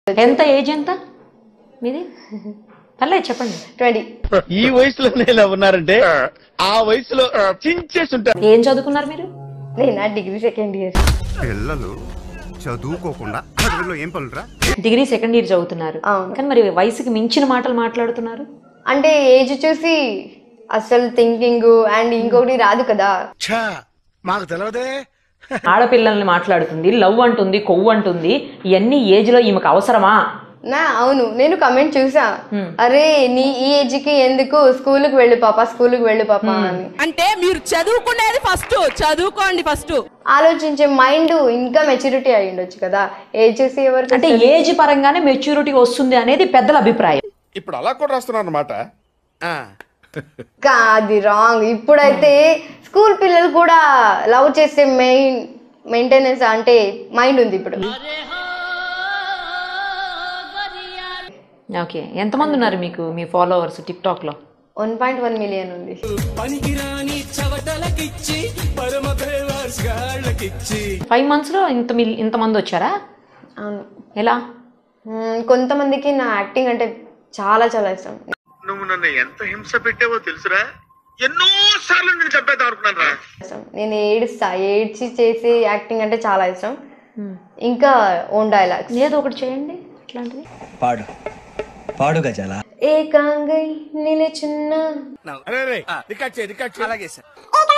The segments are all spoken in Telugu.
ఎంత ఏజ్ ఎంత మీది పర్లేదు చెప్పండి ట్వంటీ ఈ వయసులోనే ఇలా ఉన్నారంటే ఆ వయసులో చించేసి ఉంటారు ఏం చదువుకున్నారు మీరు నేను డిగ్రీ సెకండ్ ఇయర్ పిల్లలు చదువుకోకుండా చదువులో ఏం పనులురా డిగ్రీ సెకండ్ ఇయర్ చదువుతున్నారు అవును. కానీ మరి వయసుకి మించిన మాటలు మాట్లాడుతున్నారు అంటే ఏజ్ చూసి అసలు థింకింగ్ అండ్ ఇంకొకటి రాదు కదా మాకు తెలియదే ఆడపిల్లల్ని మాట్లాడుతుంది లవ్ అంటుంది కొవ్వు అంటుంది ఇవన్నీ ఏజ్ లో ఈమెకు అవసరమా నా అవును నేను కమెంట్ చూసా అరే నీ ఈ ఏజ్ కి ఎందుకు స్కూల్ కి వెళ్ళు పాప స్కూల్ కి వెళ్ళు పాప అని అంటే మీరు చదువుకునేది ఫస్ట్ చదువుకోండి ఫస్ట్ ఆలోచించే మైండ్ ఇంకా మెచ్యూరిటీ అయి ఉండొచ్చు కదా ఏజ్ చూసి ఎవరికి అంటే ఏజ్ పరంగానే మెచ్యూరిటీ వస్తుంది అనేది పెద్దల అభిప్రాయం ఇప్పుడు అలా కూడా రాస్తున్నారు అనమాట అది రాంగ్ ఇప్పుడైతే స్కూల్ పిల్లలు కూడా లవ్ చేసే మెయిన్ మెయింటెనెన్స్ అంటే మైండ్ ఉంది ఇప్పుడు ఓకే ఎంతమంది ఉన్నారు మీకు మీ ఫాలోవర్స్ టిక్ టాక్ లో వన్ పాయింట్ వన్ మిలియన్ ఉంది ఫైవ్ మంత్స్ లో ఇంత మిల్- ఇంతమంది వచ్చారా అవును ఎలా మ్మ్, కొంతమందికి నా యాక్టింగ్ అంటే చాలా చాలా ఇష్టం నువ్వు నన్ను ఎంత హింస పెట్టావో తెలుసురా ఎన్నో సార్లు నేను చంపేద్దాం అనుకున్నాను రా ఇష్టం నేను ఏడుస్తా ఏడ్చి చేసే యాక్టింగ్ అంటే చాలా ఇష్టం ఇంకా ఓన్ డైలాగ్స్ ఏదో ఒకటి చేయండి అట్లాంటిది పాడు పాడు గజాల ఏకాంగై నిలుచున్నా రికార్డ్ చేయి రికార్డ్ చేయి అలాగే sir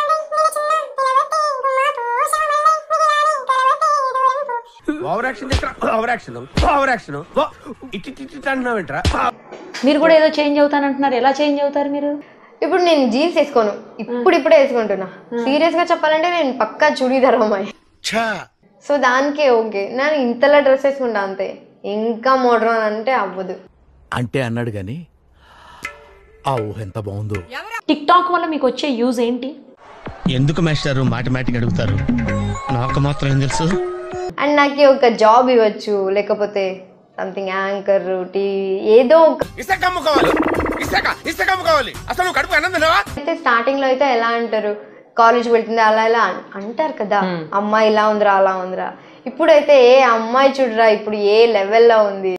over action over action over action ఇటు ఇటు ఇటు అంటున్నావు ఏంట్రా మీరు కూడా ఏదో చేంజ్ అవుతానంటున్నారు ఎలా చేంజ్ అవుతారు మీరు ఇప్పుడు నేను జీన్స్ వేసుకోను ఇప్పుడు ఇప్పుడే వేసుకుంటున్నా సీరియస్ గా చెప్పాలంటే నేను పక్కా చుడీదార్ అమ్మాయి సో దానికే ఓకే నేను ఇంతలా డ్రెస్ వేసుకుంటా అంతే ఇంకా మోడ్రన్ అంటే అవ్వదు అంటే అన్నాడు గాని ఆ ఊహ ఎంత బాగుందో టిక్ టాక్ వల్ల మీకు వచ్చే యూజ్ ఏంటి ఎందుకు మాస్టారు మాటిమాటికి అడుగుతారు నాకు మాత్రం ఏం తెలుసు అండ్ నాకు ఒక జాబ్ ఇవ్వచ్చు లేకపోతే సంథింగ్ యాంకర్ టీవీ ఏదో ఒక ఇసుక అమ్ముకోవాలి ఇసుక ఇసుక అమ్ముకోవాలి అసలు నువ్వు కడుపు అన్నం తినవా అయితే స్టార్టింగ్ లో అయితే ఎలా అంటారు కాలేజ్ వెళ్తుంది అలా ఇలా అన్- అంటారు కదా అమ్మాయి ఇలా ఉందిరా అలా ఉందిరా ఇప్పుడైతే ఏ అమ్మాయి చూడరా ఇప్పుడు ఏ లెవెల్లో ఉంది